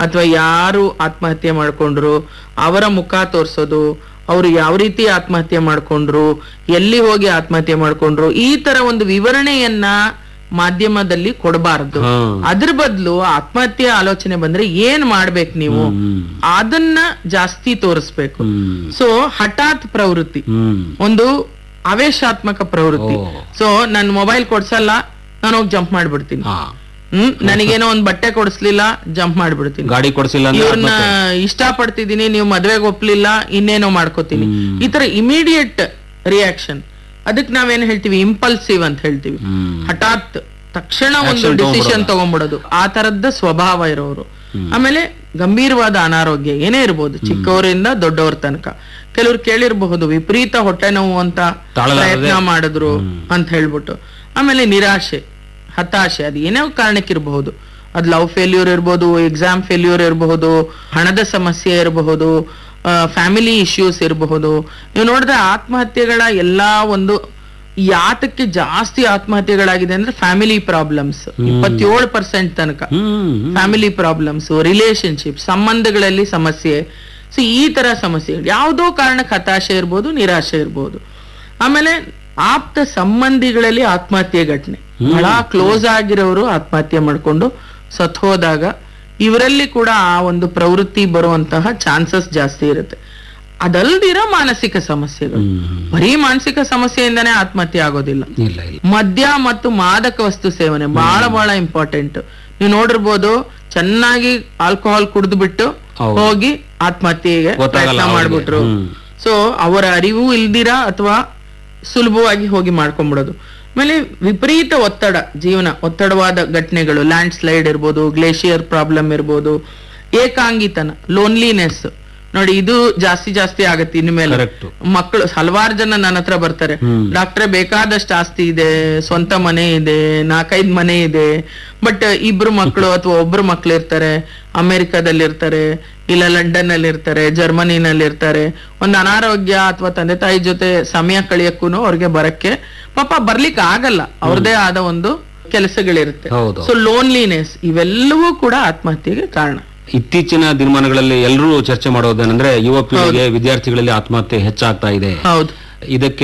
ಅಥವಾ ಯಾರು ಆತ್ಮಹತ್ಯೆ ಮಾಡ್ಕೊಂಡ್ರು ಅವರ ಮುಖ ತೋರ್ಸೋದು ಅವ್ರು ಯಾವ ರೀತಿ ಆತ್ಮಹತ್ಯೆ ಮಾಡ್ಕೊಂಡ್ರು ಎಲ್ಲಿ ಹೋಗಿ ಆತ್ಮಹತ್ಯೆ ಮಾಡ್ಕೊಂಡ್ರು ಈ ತರ ಒಂದು ವಿವರಣೆಯನ್ನ ಮಾಧ್ಯಮದಲ್ಲಿ ಕೊಡಬಾರದು ಹಾ. ಅದ್ರ ಬದಲು ಆತ್ಮಹತ್ಯೆ ಆಲೋಚನೆ ಬಂದ್ರೆ ಏನ್ ಮಾಡ್ಬೇಕು ನೀವು ಹ್ಮ್. ಅದನ್ನ ಜಾಸ್ತಿ ತೋರಿಸ್ಬೇಕು ಹ್ಮ್. ಸೊ ಹಠಾತ್ ಪ್ರವೃತ್ತಿ ಹ್ಮ್. ಒಂದು ಆವೇಶಾತ್ಮಕ ಪ್ರವೃತ್ತಿ ಓ. ಸೊ ನನ್ ಮೊಬೈಲ್ ಕೊಡ್ಸಲ್ಲ ನಾನು ಹೋಗಿ ಜಂಪ್ ಮಾಡ್ಬಿಡ್ತೀನಿ ಹಾ. ಹ್ಮ್ ನನಗೇನೋ ಒಂದ್ ಬಟ್ಟೆ ಕೊಡಿಸ್ಲಿಲ್ಲ ಜಂಪ್ ಮಾಡ್ಬಿಡ್ತೀನಿ ಗಾಡಿ ಕೊಡ್ಸಿಲ್ಲ ಅಂದ್ರೆ ಇವ್ರನ್ನ ಆತ್ಮಹತ್ಯೆ. ಇಷ್ಟ ಪಡ್ತಿದೀನಿ ನೀವು ಮದ್ವೆಗೆ ಒಪ್ಲಿಲ್ಲ ಇನ್ನೇನೋ ಮಾಡ್ಕೋತೀನಿ ಹ್ಮ್. ಈ ತರ ಇಮಿಡಿಯೇಟ್ ರಿಯಾಕ್ಷನ್ ಅದಕ್ಕೆ ನಾವೇನ್ ಹೇಳ್ತೀವಿ ಇಂಪಲ್ಸಿವ್ ಅಂತ ಹೇಳ್ತೀವಿ ಹ್ಮ್. ಹಠಾತ್ ತಕ್ಷಣ ಒಂದು Action ಡಿಸಿಷನ್ ತಗೊಂಡ್ಬಿಡೋದು. ತಗೊಂಡ್ಬಿಡೋದು ಆ ತರದ್ದ ಸ್ವಭಾವ ಇರೋರು ಆಮೇಲೆ ಗಂಭೀರವಾದ ಅನಾರೋಗ್ಯ ಏನೇ ಇರ್ಬೋದು ಚಿಕ್ಕವರಿಂದ ದೊಡ್ಡವ್ರ ತನಕ ಕೆಲವ್ರು ಕೇಳಿರಬಹುದು ವಿಪರೀತ ಹೊಟ್ಟೆ ನೋವು ಅಂತ ತಾಳಲಾರದೆ. ಪ್ರಯತ್ನ ಮಾಡಿದ್ರು ಅಂತ ಹೇಳ್ಬಿಟ್ಟು ಆಮೇಲೆ ನಿರಾಶೆ ಹತಾಶೆ ಅದು ಏನೇ ಕಾರಣಕ್ಕಿರಬಹುದು ಅದು ಲವ್ ಫೇಲ್ಯೂರ್ ಇರ್ಬೋದು ಎಕ್ಸಾಮ್ ಫೇಲ್ಯೂರ್ ಇರಬಹುದು ಹಣದ ಸಮಸ್ಯೆ ಇರಬಹುದು ಫ್ಯಾಮಿಲಿ ಇಶ್ಯೂಸ್ ಇರಬಹುದು ನೀವು ನೋಡಿದ್ರೆ ಆತ್ಮಹತ್ಯೆಗಳ ಎಲ್ಲಾ ಒಂದು ಯಾತಕ್ಕೆ ಜಾಸ್ತಿ ಆತ್ಮಹತ್ಯೆಗಳಾಗಿದೆ ಅಂದ್ರೆ ಫ್ಯಾಮಿಲಿ ಪ್ರಾಬ್ಲಮ್ಸ್ ಇಪ್ಪತ್ತೇಳು ಪರ್ಸೆಂಟ್ ತನಕ ಹ್ಮ್. ಫ್ಯಾಮಿಲಿ ಪ್ರಾಬ್ಲಮ್ಸ್ ರಿಲೇಶನ್ಶಿಪ್ ಸಂಬಂಧಗಳಲ್ಲಿ ಸಮಸ್ಯೆ ಸೊ ಈ ತರ ಸಮಸ್ಯೆಗಳು ಯಾವುದೋ ಕಾರಣಕ್ಕೆ ಹತಾಶೆ ಇರ್ಬೋದು ನಿರಾಶೆ ಇರ್ಬೋದು ಆಮೇಲೆ ಆಪ್ತ ಸಂಬಂಧಿಗಳಲ್ಲಿ ಆತ್ಮಹತ್ಯೆ ಘಟನೆ ಬಹಳ ಕ್ಲೋಸ್ ಆಗಿರೋರು ಆತ್ಮಹತ್ಯೆ ಮಾಡ್ಕೊಂಡು ಸತ್ ಹೋದಾಗ ಇವರಲ್ಲಿ ಕೂಡ ಆ ಒಂದು ಪ್ರವೃತ್ತಿ ಬರುವಂತಹ ಚಾನ್ಸಸ್ ಜಾಸ್ತಿ ಇರುತ್ತೆ ಅದಲ್ದಿರೋ ಮಾನಸಿಕ ಸಮಸ್ಯೆಗಳು ಹ್ಮ್. ಬರೀ ಮಾನಸಿಕ ಸಮಸ್ಯೆಯಿಂದನೇ ಆತ್ಮಹತ್ಯೆ ಆಗೋದಿಲ್ಲ ಇಲ್ಲ ಇಲ್ಲ ಮದ್ಯ ಮತ್ತು ಮಾದಕ ವಸ್ತು ಸೇವನೆ ಬಹಳ ಬಹಳ ಇಂಪಾರ್ಟೆಂಟ್ ನೀವು ನೋಡಿರ್ಬೋದು ಚೆನ್ನಾಗಿ ಆಲ್ಕೋಹಾಲ್ ಕುಡಿದು ಬಿಟ್ಟು ಹೌದು. ಹೋಗಿ ಆತ್ಮಹತ್ಯೆಗೆ ಗೊತ್ತಾಗಲ್ಲ ಪ್ರಯತ್ನ ಅವ್ರಿಗೆ. ಮಾಡ್ಬಿಟ್ರು ಹ್ಮ್. ಸೊ ಅವರ ಅರಿವು ಇಲ್ದಿರಾ ಅಥವಾ ಸುಲಭವಾಗಿ ಹೋಗಿ ಮಾಡ್ಕೊಂಡ್ಬಿಡೋದು ಆಮೇಲೆ ವಿಪರೀತ ಒತ್ತಡ ಜೀವನ ಒತ್ತಡವಾದ ಘಟನೆಗಳು ಲ್ಯಾಂಡ್ ಸ್ಲೈಡ್ ಇರ್ಬೋದು ಗ್ಲೇಷಿಯರ್ ಪ್ರಾಬ್ಲಮ್ ಇರ್ಬೋದು ಏಕಾಂಗಿತನ ಲೋನ್ಲಿನೆಸ್ ನೋಡಿ ಇದು ಜಾಸ್ತಿ ಜಾಸ್ತಿ ಆಗತ್ತೆ ಇನ್ಮೇಲೆ Correct. ಮಕ್ಕಳು ಹಲವಾರು ಜನ ನನ್ನ ಹತ್ರ ಬರ್ತಾರೆ ಹ್ಮ್. ಡಾಕ್ಟ್ರೆ ಬೇಕಾದಷ್ಟು ಆಸ್ತಿ ಇದೆ ಸ್ವಂತ ಮನೆ ಇದೆ ನಾಲ್ಕೈದು ಮನೆ ಇದೆ ಬಟ್ ಇಬ್ರು ಮಕ್ಕಳು ಅಥವಾ ಒಬ್ರು ಮಕ್ಳು ಇರ್ತಾರೆ ಅಮೆರಿಕಾದಲ್ಲಿ ಇರ್ತಾರೆ ಇಲ್ಲ ಲಂಡನ್ ಅಲ್ಲಿ ಇರ್ತಾರೆ ಜರ್ಮನಿನಲ್ಲಿ ಇರ್ತಾರೆ ಒಂದು ಅನಾರೋಗ್ಯ ಅಥವಾ ತಂದೆ ತಾಯಿ ಜೊತೆ ಸಮಯ ಕಳಿಯಕ್ಕೂ ಅವ್ರಿಗೆ ಬರಕ್ಕೆ ಪಾಪ ಬರ್ಲಿಕ್ಕೆ ಆಗಲ್ಲ ಅವ್ರದೇ ಆದ ಒಂದು ಕೆಲಸಗಳಿರುತ್ತೆ ಹೌದು. ಸೊ ಲೋನ್ಲಿನೆಸ್ ಇವೆಲ್ಲವೂ ಕೂಡ ಆತ್ಮಹತ್ಯೆಗೆ ಕಾರಣ ಇತ್ತೀಚಿನ ದಿನಮಾನಗಳಲ್ಲಿ ಎಲ್ಲರೂ ಚರ್ಚೆ ಮಾಡೋದೇನೆಂದ್ರೆ ಯುವ ಪೀಳಿಗೆ ವಿದ್ಯಾರ್ಥಿಗಳಲ್ಲಿ ಆತ್ಮಹತ್ಯೆ ಹೆಚ್ಚಾಗ್ತಾ ಇದೆ ಹೌದು ಇದಕ್ಕೆ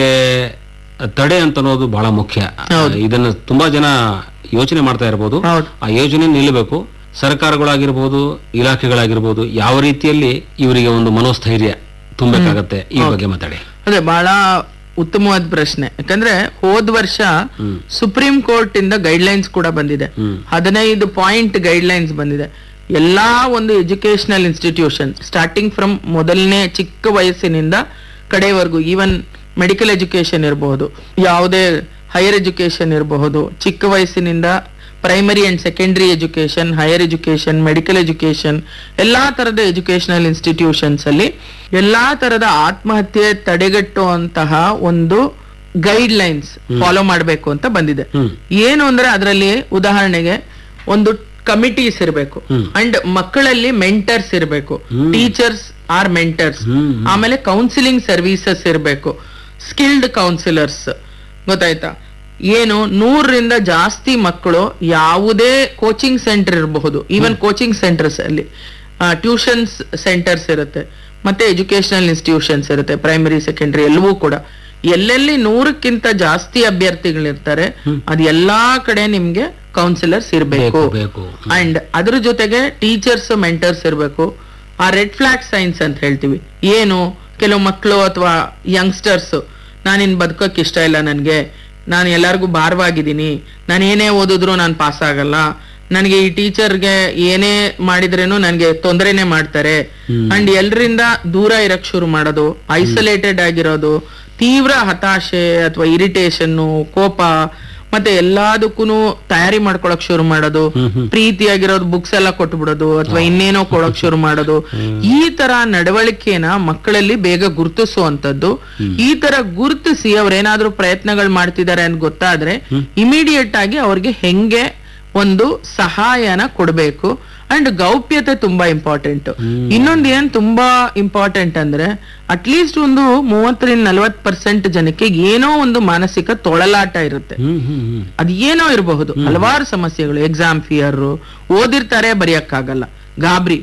ತಡೆ ಅಂತ ಅನ್ನೋದು ಬಹಳ ಮುಖ್ಯ ಹೌದು. ಇದನ್ನ ತುಂಬಾ ಜನ ಯೋಚನೆ ಮಾಡ್ತಾ ಇರಬಹುದು ಹೌದು ಆ ಯೋಜನೆ ನಿಲ್ಲಬೇಕು ಸರ್ಕಾರಗಳಾಗಿರ್ಬೋದು ಇಲಾಖೆಗಳಾಗಿರ್ಬೋದು ಯಾವ ರೀತಿಯಲ್ಲಿ ಇವರಿಗೆ ಒಂದು ಮನೋಸ್ಥೈರ್ಯ ತುಂಬಬೇಕಾಗತ್ತೆ ಈ ಬಗ್ಗೆ ಮಾತಾಡಿ ಅದೇ ಬಹಳ ಉತ್ತಮವಾದ ಪ್ರಶ್ನೆ ಯಾಕಂದ್ರೆ ಹೋದ್ ವರ್ಷ ಹ್ಮ್. ಸುಪ್ರೀಂ ಕೋರ್ಟ್ ಇಂದ ಗೈಡ್ ಲೈನ್ಸ್ ಕೂಡ ಬಂದಿದೆ ಹ್ಮ್. ಹದಿನೈದು ಪಾಯಿಂಟ್ ಗೈಡ್ ಲೈನ್ಸ್ ಬಂದಿದೆ ಎಲ್ಲಾ ಒಂದು ಎಜುಕೇಶನಲ್ ಇನ್ಸ್ಟಿಟ್ಯೂಷನ್ ಸ್ಟಾರ್ಟಿಂಗ್ ಫ್ರಮ್ ಮೊದಲನೇ ಚಿಕ್ಕ ವಯಸ್ಸಿನಿಂದ ಕಡೆವರೆಗೂ ಈವನ್ ಮೆಡಿಕಲ್ ಎಜುಕೇಶನ್ ಇರಬಹುದು ಯಾವುದೇ ಹೈಯರ್ ಎಜುಕೇಶನ್ ಇರಬಹುದು ಚಿಕ್ಕ ವಯಸ್ಸಿನಿಂದ primary and secondary education higher education medical education ಎಲ್ಲಾ ತರದ ಎಜುಕೇಶನಲ್ ಇನ್ಸ್ಟಿಟ್ಯೂಷನ್ಸ್ ಅಲ್ಲಿ ಎಲ್ಲಾ ತರದ ಆತ್ಮಹತ್ಯೆ ತಡೆಗಟ್ಟುವಂತಹ ಒಂದು ಗೈಡ್ ಲೈನ್ಸ್ ಫಾಲೋ ಮಾಡಬೇಕು ಅಂತ ಬಂದಿದೆ ಹ್ಮ್. ಏನು ಅಂದ್ರೆ ಅದರಲ್ಲಿ ಉದಾಹರಣೆಗೆ ಒಂದು ಕಮಿಟೀಸ್ ಇರಬೇಕು ಹ್ಮ್. ಅಂಡ್ ಮಕ್ಕಳಲ್ಲಿ ಮೆಂಟರ್ಸ್ ಇರಬೇಕು ಟೀಚರ್ಸ್ ಆರ್ ಮೆಂಟರ್ಸ್ ಹ್ಮ್. ಆಮೇಲೆ ಕೌನ್ಸಿಲಿಂಗ್ ಸರ್ವಿಸಸ್ ಇರಬೇಕು ಸ್ಕಿಲ್ಡ್ ಕೌನ್ಸಿಲರ್ಸ್ ಗೊತ್ತಾಯ್ತಾ ಏನು ನೂರರಿಂದ ಜಾಸ್ತಿ ಮಕ್ಕಳು ಯಾವುದೇ ಕೋಚಿಂಗ್ ಸೆಂಟರ್ ಇರಬಹುದು ಈವನ್ ಕೋಚಿಂಗ್ ಸೆಂಟರ್ಸ್ ಅಲ್ಲಿ ಟ್ಯೂಷನ್ಸ್ ಸೆಂಟರ್ಸ್ ಇರುತ್ತೆ ಮತ್ತೆ ಎಜುಕೇಶನಲ್ ಇನ್ಸ್ಟಿಟ್ಯೂಷನ್ಸ್ ಇರುತ್ತೆ ಪ್ರೈಮರಿ ಸೆಕೆಂಡರಿ ಎಲ್ಲವೂ ಕೂಡ ಎಲ್ಲೆಲ್ಲಿ ನೂರಕ್ಕಿಂತ ಜಾಸ್ತಿ ಅಭ್ಯರ್ಥಿಗಳಿರ್ತಾರೆ ಅದು ಎಲ್ಲಾ ಕಡೆ ನಿಮ್ಗೆ ಕೌನ್ಸಿಲರ್ಸ್ ಇರಬೇಕು ಬೇಕು ಅಂಡ್ ಅದ್ರ ಜೊತೆಗೆ ಟೀಚರ್ಸ್ ಮೆಂಟರ್ಸ್ ಇರಬೇಕು ಆ ರೆಡ್ ಫ್ಲಾಗ್ ಸೈನ್ಸ್ ಅಂತ ಹೇಳ್ತೀವಿ ಏನು ಕೆಲವು ಮಕ್ಕಳು ಅಥವಾ ಯಂಗ್ಸ್ಟರ್ಸ್ ನಾನಿನ್ ಬದುಕೋಕ್ ಇಷ್ಟ ಇಲ್ಲ ನನ್ಗೆ ನಾನು ಎಲ್ಲರಿಗೂ ಭಾರವಾಗಿದ್ದೀನಿ ನಾನು ಏನೇ ಓದಿದ್ರು ನಾನು ಪಾಸ್ ಆಗಲ್ಲ ನನಗೆ ಈ ಟೀಚರ್ಗೆ ಏನೇ ಮಾಡಿದ್ರೇನು ನನಗೆ ತೊಂದರೆನೆ ಮಾಡ್ತಾರೆ ಅಂಡ್ ಎಲ್ರಿಂದ ದೂರ ಇರಕ್ ಶುರು ಮಾಡೋದು ಐಸೋಲೇಟೆಡ್ ಆಗಿರೋದು ತೀವ್ರ ಹತಾಶೆ ಅಥವಾ ಇರಿಟೇಷನ್ ಕೋಪ ಮತ್ತೆ ಎಲ್ಲದಕ್ಕೂ ತಯಾರಿ ಮಾಡ್ಕೊಳಕ್ ಶುರು ಮಾಡೋದು ಪ್ರೀತಿಯಾಗಿರೋದು ಬುಕ್ಸ್ ಎಲ್ಲ ಕೊಟ್ಬಿಡೋದು ಅಥವಾ ಇನ್ನೇನೋ ಕೊಡಕ್ ಶುರು ಮಾಡೋದು ಈ ತರ ನಡವಳಿಕೆನ ಮಕ್ಕಳಲ್ಲಿ ಬೇಗ ಗುರುತಿಸುವಂತದ್ದು ಈ ತರ ಗುರುತಿಸಿ ಅವ್ರೇನಾದ್ರೂ ಪ್ರಯತ್ನಗಳು ಮಾಡ್ತಿದ್ದಾರೆ ಅಂತ ಗೊತ್ತಾದ್ರೆ ಇಮಿಡಿಯೇಟ್ ಆಗಿ ಅವ್ರಿಗೆ ಹೆಂಗೆ ಒಂದು ಸಹಾಯನ ಕೊಡ್ಬೇಕು ಅಂಡ್ ಗೌಪ್ಯತೆ ತುಂಬಾ ಇಂಪಾರ್ಟೆಂಟ್ ಇನ್ನೊಂದು ಏನ್ ತುಂಬಾ ಇಂಪಾರ್ಟೆಂಟ್ ಅಂದ್ರೆ ಅಟ್ಲೀಸ್ಟ್ ಒಂದು ಮೂವತ್ತರಿಂದ ನಲವತ್ ಪರ್ಸೆಂಟ್ ಜನಕ್ಕೆ ಏನೋ ಒಂದು ಮಾನಸಿಕ ತೊಳಲಾಟ ಇರುತ್ತೆ ಹ್ಮ್ ಹ್ಮ್ ಹ್ಮ್ ಅದ್ ಏನೋ ಇರಬಹುದು ಹಲವಾರು ಸಮಸ್ಯೆಗಳು ಎಕ್ಸಾಮ್ ಫಿಯರ್ ಓದಿರ್ತಾರೆ ಬರೆಯಕ್ಕಾಗಲ್ಲ ಗಾಬರಿ